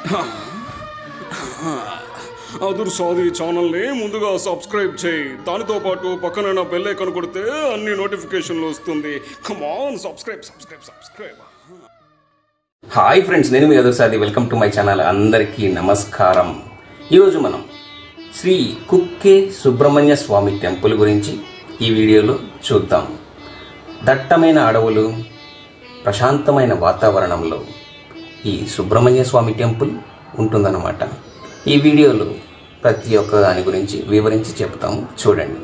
అదురు సాది ఛానల్ని ముందుగా సబ్స్క్రైబ్ చేయి దానితో పాటు పక్కన బెల్ ఐకాన్ కొడితే అన్ని నోటిఫికేషన్లు వస్తుంది come on subscribe subscribe subscribe hi friends నేను మీ ఎదురుసాది వెల్కమ్ టు మై ఛానల్ అందరికీ నమస్కారం ఈరోజు మనం శ్రీ కుక్కే సుబ్రహ్మణ్య స్వామి టెంపుల్ గురించి ఈ వీడియోలో చూద్దాం దట్టమైన అడవులు ప్రశాంతమైన వాతావరణంలో ఈ సుబ్రహ్మణ్య స్వామి టెంపుల్ ఉంటుందన్నమాట ఈ వీడియోలో ప్రతి ఒక్క దాని గురించి వివరించి చెప్తాము చూడండి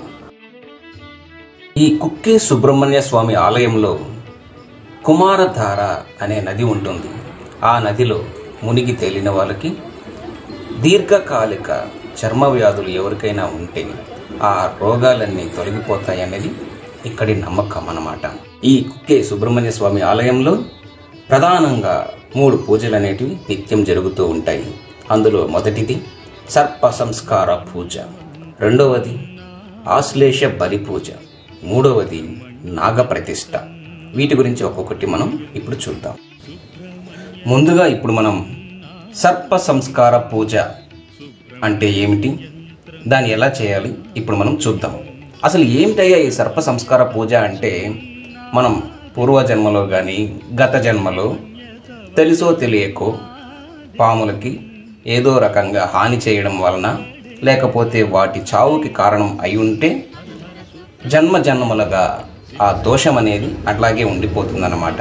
ఈ కుక్కే సుబ్రహ్మణ్య స్వామి ఆలయంలో కుమారధార అనే నది ఉంటుంది ఆ నదిలో మునిగి తేలిన వాళ్ళకి దీర్ఘకాలిక చర్మ వ్యాధులు ఎవరికైనా ఉంటే ఆ రోగాలన్నీ తొలగిపోతాయనేది ఇక్కడి నమ్మకం అన్నమాట ఈ కుక్కే సుబ్రహ్మణ్య స్వామి ఆలయంలో ప్రధానంగా మూడు పూజలు అనేటివి నిత్యం జరుగుతూ ఉంటాయి అందులో మొదటిది సర్ప సంస్కార పూజ రెండవది ఆశ్లేష బలి పూజ మూడవది నాగప్రతిష్ఠ వీటి గురించి ఒక్కొక్కటి మనం ఇప్పుడు చూద్దాం ముందుగా ఇప్పుడు మనం సర్ప సంస్కార పూజ అంటే ఏమిటి దాన్ని ఎలా చేయాలి ఇప్పుడు మనం చూద్దాం అసలు ఏమిటయ్యా ఈ సర్ప సంస్కార పూజ అంటే మనం పూర్వజన్మలో కానీ గత జన్మలో తెలుసో తెలియకో పాములకి ఏదో రకంగా హాని చేయడం వలన లేకపోతే వాటి చావుకి కారణం అయి ఉంటే జన్మ జన్మలుగా ఆ దోషం అనేది అట్లాగే ఉండిపోతుందన్నమాట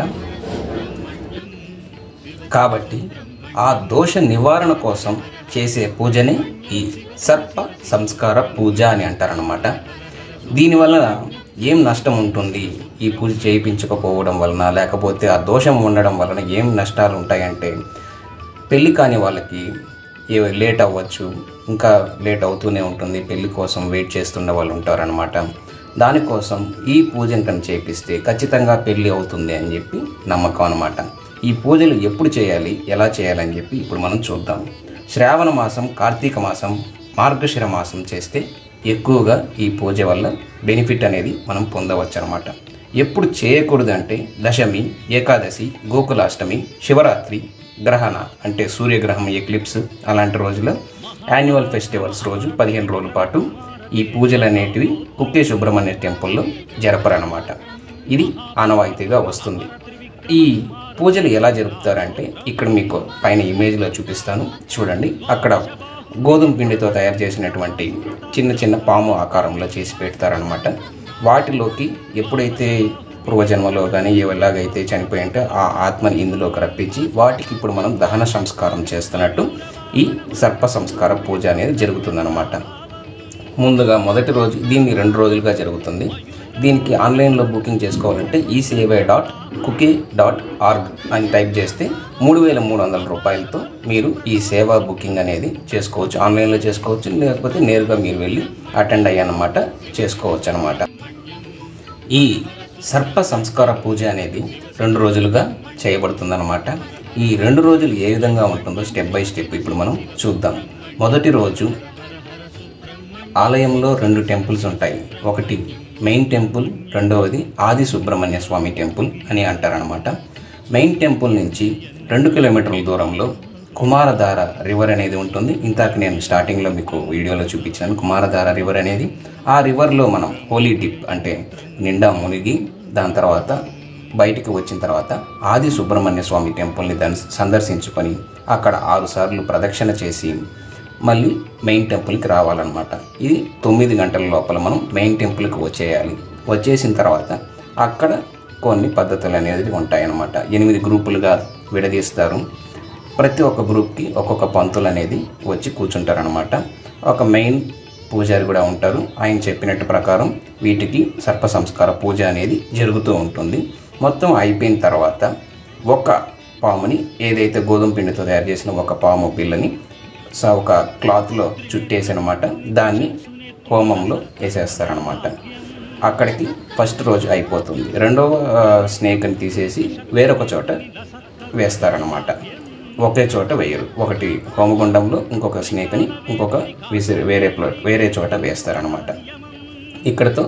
కాబట్టి ఆ దోష నివారణ కోసం చేసే పూజనే ఈ సర్ప సంస్కార పూజ అని అంటారనమాట దీనివల్ల ఏం నష్టం ఉంటుంది ఈ పూజ చేయించకపోవడం వలన లేకపోతే ఆ దోషం ఉండడం వలన ఏం నష్టాలు ఉంటాయంటే పెళ్ళి కాని వాళ్ళకి ఏ లేట్ అవ్వచ్చు ఇంకా లేట్ అవుతూనే ఉంటుంది పెళ్లి కోసం వెయిట్ చేస్తున్న వాళ్ళు ఉంటారనమాట దానికోసం ఈ పూజను కనుక చేపిస్తే ఖచ్చితంగా పెళ్ళి అవుతుంది అని చెప్పి నమ్మకం అనమాట ఈ పూజలు ఎప్పుడు చేయాలి ఎలా చేయాలని చెప్పి ఇప్పుడు మనం చూద్దాం శ్రావణ మాసం కార్తీక మాసం మార్గశిర మాసం చేస్తే ఎక్కువగా ఈ పూజ వల్ల బెనిఫిట్ అనేది మనం పొందవచ్చు అనమాట ఎప్పుడు చేయకూడదు అంటే దశమి ఏకాదశి గోకులాష్టమి శివరాత్రి గ్రహణ అంటే సూర్యగ్రహం ఎక్లిప్స్ అలాంటి రోజుల్లో యాన్యువల్ ఫెస్టివల్స్ రోజు పదిహేను రోజుల పాటు ఈ పూజలు అనేటివి కుక్కే సుబ్రహ్మణ్య టెంపుల్లో జరపరనమాట ఇది ఆనవాయితీగా వస్తుంది ఈ పూజలు ఎలా జరుపుతారంటే ఇక్కడ మీకు పైన ఇమేజ్లో చూపిస్తాను చూడండి అక్కడ గోధుమ పిండితో తయారు చేసినటువంటి చిన్న చిన్న పాము ఆకారంలో చేసి పెడతారనమాట వాటిలోకి ఎప్పుడైతే పూర్వజన్మలో కానీ ఎలాగైతే చనిపోయి ఉంటే ఆ ఆత్మని ఇందులోకి రప్పించి వాటికి ఇప్పుడు మనం దహన సంస్కారం చేస్తున్నట్టు ఈ సర్ప సంస్కార పూజ అనేది జరుగుతుందన్నమాట ముందుగా మొదటి రోజు దీన్ని రెండు రోజులుగా జరుగుతుంది దీనికి ఆన్లైన్లో బుకింగ్ చేసుకోవాలంటే ఈసేవై డాట్ కుకే డాట్ ఆర్గ్ అని టైప్ చేస్తే మూడు వేల మూడు వందల రూపాయలతో మీరు ఈ సేవా బుకింగ్ అనేది చేసుకోవచ్చు ఆన్లైన్లో చేసుకోవచ్చు లేకపోతే నేరుగా మీరు వెళ్ళి అటెండ్ అయ్యానమాట చేసుకోవచ్చు అనమాట ఈ సర్ప సంస్కార పూజ అనేది రెండు రోజులుగా చేయబడుతుందన్నమాట ఈ రెండు రోజులు ఏ విధంగా ఉంటుందో స్టెప్ బై స్టెప్ ఇప్పుడు మనం చూద్దాం మొదటి రోజు ఆలయంలో రెండు టెంపుల్స్ ఉంటాయి ఒకటి మెయిన్ టెంపుల్ రెండవది ఆది సుబ్రహ్మణ్య స్వామి టెంపుల్ అని అంటారనమాట మెయిన్ టెంపుల్ నుంచి రెండు కిలోమీటర్ల దూరంలో కుమారధార రివర్ అనేది ఉంటుంది ఇంతాక నేను స్టార్టింగ్లో మీకు వీడియోలో చూపించాను కుమారధార రివర్ అనేది ఆ రివర్లో మనం హోలీ డిప్ అంటే నిండా మునిగి దాని తర్వాత బయటికి వచ్చిన తర్వాత ఆది సుబ్రహ్మణ్య స్వామి టెంపుల్ని దాన్ని సందర్శించుకొని అక్కడ ఆరు సార్లు ప్రదక్షిణ చేసి మళ్ళీ మెయిన్ టెంపుల్కి రావాలన్నమాట ఇది తొమ్మిది గంటల లోపల మనం మెయిన్ టెంపుల్కి వచ్చేయాలి వచ్చేసిన తర్వాత అక్కడ కొన్ని పద్ధతులు అనేది ఉంటాయన్నమాట ఎనిమిది గ్రూపులుగా విడదీస్తారు ప్రతి ఒక్క గ్రూప్కి ఒక్కొక్క పంతులు అనేది వచ్చి కూర్చుంటారనమాట ఒక మెయిన్ పూజారి కూడా ఉంటారు ఆయన చెప్పినట్టు ప్రకారం వీటికి సర్ప సంస్కార పూజ అనేది జరుగుతూ ఉంటుంది మొత్తం అయిపోయిన తర్వాత ఒక పాముని ఏదైతే గోధుమ పిండితో తయారు చేసిన ఒక పాము పిల్లని సో ఒక క్లాత్లో చుట్టేసి అనమాట దాన్ని హోమంలో వేసేస్తారనమాట అక్కడికి ఫస్ట్ రోజు అయిపోతుంది రెండవ ఆ, స్నేక్ని తీసేసి వేరొక చోట వేస్తారనమాట ఒకే చోట వేయరు ఒకటి హోమగుండంలో ఇంకొక స్నేక్ని ఇంకొక విసిరి వేరే ప్లేట్ వేరే చోట వేస్తారనమాట ఇక్కడతో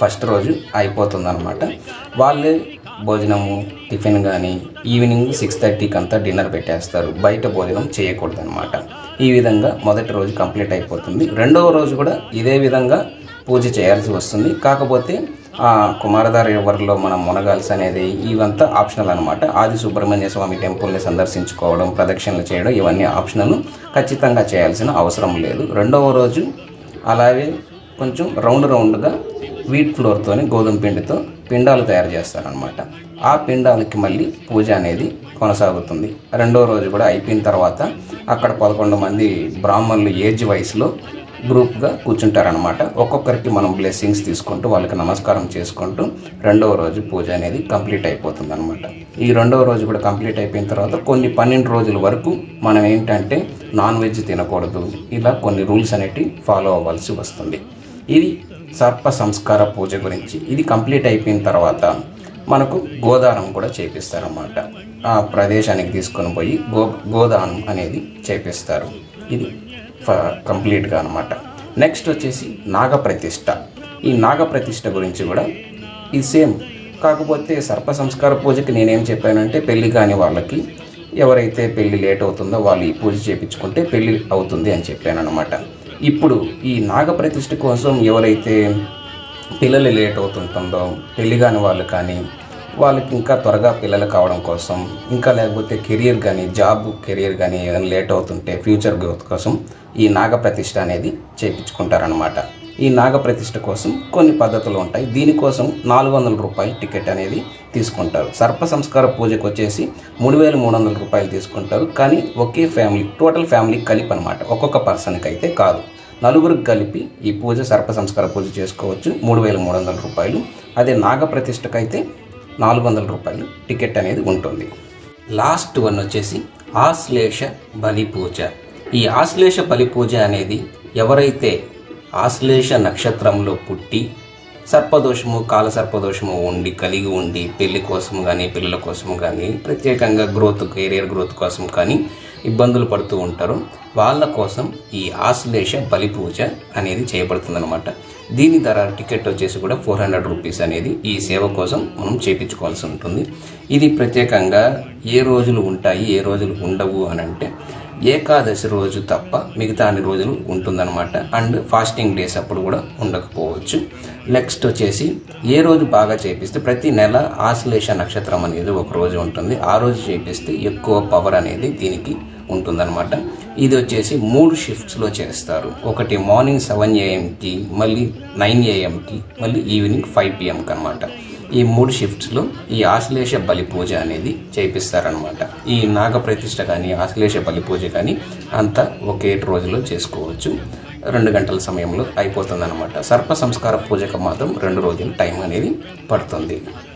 ఫస్ట్ రోజు అయిపోతుందన్నమాట వాళ్ళే భోజనము టిఫిన్ కానీ ఈవినింగ్ సిక్స్ థర్టీకి అంతా డిన్నర్ పెట్టేస్తారు బయట భోజనం చేయకూడదన్నమాట ఈ విధంగా మొదటి రోజు కంప్లీట్ అయిపోతుంది రెండవ రోజు కూడా ఇదే విధంగా పూజ చేయాల్సి వస్తుంది కాకపోతే ఆ కుమారధార రివర్లో మనం మునగాల్సి అనేది ఇవంతా ఆప్షనల్ అనమాట ఆది సుబ్రహ్మణ్య స్వామి టెంపుల్ని సందర్శించుకోవడం ప్రదక్షిణలు చేయడం ఇవన్నీ ఆప్షనల్ ఖచ్చితంగా చేయాల్సిన అవసరం లేదు రెండవ రోజు అలాగే కొంచెం రౌండ్ రౌండ్గా వీట్ ఫ్లోర్తోని గోధుమ పిండితో పిండాలు తయారు చేస్తారనమాట ఆ పిండాలకి మళ్ళీ పూజ అనేది కొనసాగుతుంది రెండో రోజు కూడా అయిపోయిన తర్వాత అక్కడ పదకొండు మంది బ్రాహ్మణులు ఏజ్ వయసులో గ్రూప్గా కూర్చుంటారనమాట ఒక్కొక్కరికి మనం బ్లెస్సింగ్స్ తీసుకుంటూ వాళ్ళకి నమస్కారం చేసుకుంటూ రెండవ రోజు పూజ అనేది కంప్లీట్ అయిపోతుంది అనమాట ఈ రెండవ రోజు కూడా కంప్లీట్ అయిపోయిన తర్వాత కొన్ని పన్నెండు రోజుల వరకు మనం ఏంటంటే నాన్ వెజ్ తినకూడదు ఇలా కొన్ని రూల్స్ అనేటివి ఫాలో అవ్వాల్సి వస్తుంది ఇది సర్ప సంస్కార పూజ గురించి ఇది కంప్లీట్ అయిపోయిన తర్వాత మనకు గోదానం కూడా చేపిస్తారన్నమాట ఆ ప్రదేశానికి తీసుకొని పోయి గో గోదానం అనేది చేపిస్తారు ఇది ఫ కంప్లీట్గా అనమాట నెక్స్ట్ వచ్చేసి నాగప్రతిష్ఠ ఈ నాగప్రతిష్ఠ గురించి కూడా ఇది సేమ్ కాకపోతే సర్ప సంస్కార పూజకి నేనేం చెప్పానంటే పెళ్లి కాని వాళ్ళకి ఎవరైతే పెళ్లి లేట్ అవుతుందో వాళ్ళు ఈ పూజ చేయించుకుంటే పెళ్లి అవుతుంది అని చెప్పాను అనమాట ఇప్పుడు ఈ నాగప్రతిష్ఠ కోసం ఎవరైతే పిల్లలు లేట్ అవుతుంటుందో పెళ్లి కాని వాళ్ళు కానీ వాళ్ళకి ఇంకా త్వరగా పిల్లలు కావడం కోసం ఇంకా లేకపోతే కెరియర్ కానీ జాబ్ కెరియర్ కానీ ఏదైనా లేట్ అవుతుంటే ఫ్యూచర్ గ్రోత్ కోసం ఈ నాగప్రతిష్ఠ అనేది చేయించుకుంటారనమాట ఈ నాగప్రతిష్ఠ కోసం కొన్ని పద్ధతులు ఉంటాయి దీనికోసం నాలుగు వందల రూపాయల టికెట్ అనేది తీసుకుంటారు సర్ప సంస్కార పూజకు వచ్చేసి మూడు వేల మూడు వందల రూపాయలు తీసుకుంటారు కానీ ఒకే ఫ్యామిలీ టోటల్ ఫ్యామిలీ కలిపి అనమాట ఒక్కొక్క పర్సన్కి అయితే కాదు నలుగురికి కలిపి ఈ పూజ సర్ప సంస్కార పూజ చేసుకోవచ్చు మూడు వేల మూడు వందల రూపాయలు అదే నాగప్రతిష్ఠకు అయితే నాలుగు వందల రూపాయలు టికెట్ అనేది ఉంటుంది లాస్ట్ వన్ వచ్చేసి ఆశ్లేష బలి పూజ ఈ ఆశ్లేష బలి పూజ అనేది ఎవరైతే ఆశ్లేష నక్షత్రంలో పుట్టి సర్పదోషము కాల సర్పదోషము ఉండి కలిగి ఉండి పెళ్లి కోసం కానీ పిల్లల కోసం కానీ ప్రత్యేకంగా గ్రోత్ కెరియర్ గ్రోత్ కోసం కానీ ఇబ్బందులు పడుతూ ఉంటారు వాళ్ళ కోసం ఈ ఆశ్లేష బలి పూజ అనేది చేయబడుతుందన్నమాట దీని ధర టికెట్ వచ్చేసి కూడా ఫోర్ హండ్రెడ్ రూపీస్ అనేది ఈ సేవ కోసం మనం చేయించుకోవాల్సి ఉంటుంది ఇది ప్రత్యేకంగా ఏ రోజులు ఉంటాయి ఏ రోజులు ఉండవు అని అంటే ఏకాదశి రోజు తప్ప మిగతా అన్ని రోజులు ఉంటుందన్నమాట అండ్ ఫాస్టింగ్ డేస్ అప్పుడు కూడా ఉండకపోవచ్చు నెక్స్ట్ వచ్చేసి ఏ రోజు బాగా చేపిస్తే ప్రతి నెల ఆశ్లేష నక్షత్రం అనేది ఒక రోజు ఉంటుంది ఆ రోజు చేపిస్తే ఎక్కువ పవర్ అనేది దీనికి ఉంటుందన్నమాట ఇది వచ్చేసి మూడు షిఫ్ట్స్లో చేస్తారు ఒకటి మార్నింగ్ సెవెన్ ఏఎంకి మళ్ళీ నైన్ ఏఎంకి మళ్ళీ ఈవినింగ్ ఫైవ్ పిఎంకి అనమాట ఈ మూడు షిఫ్ట్స్లో ఈ ఆశ్లేష బలి పూజ అనేది చేపిస్తారనమాట ఈ నాగ ప్రతిష్ఠ కానీ ఆశ్లేష బలి పూజ కానీ అంతా ఒకే రోజులో చేసుకోవచ్చు రెండు గంటల సమయంలో అయిపోతుంది సర్ప సంస్కార పూజకు మాత్రం రెండు రోజులు టైం అనేది పడుతుంది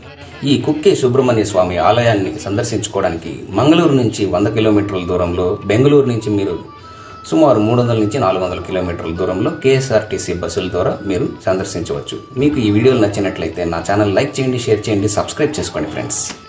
ఈ కుక్కే సుబ్రహ్మణ్య స్వామి ఆలయాన్ని సందర్శించుకోవడానికి మంగళూరు నుంచి వంద కిలోమీటర్ల దూరంలో బెంగళూరు నుంచి మీరు సుమారు మూడు వందల నుంచి నాలుగు వందల కిలోమీటర్ల దూరంలో కేఎస్ఆర్టీసీ బస్సుల ద్వారా మీరు సందర్శించవచ్చు మీకు ఈ వీడియోలు నచ్చినట్లయితే నా ఛానల్ లైక్ చేయండి షేర్ చేయండి సబ్స్క్రైబ్ చేసుకోండి ఫ్రెండ్స్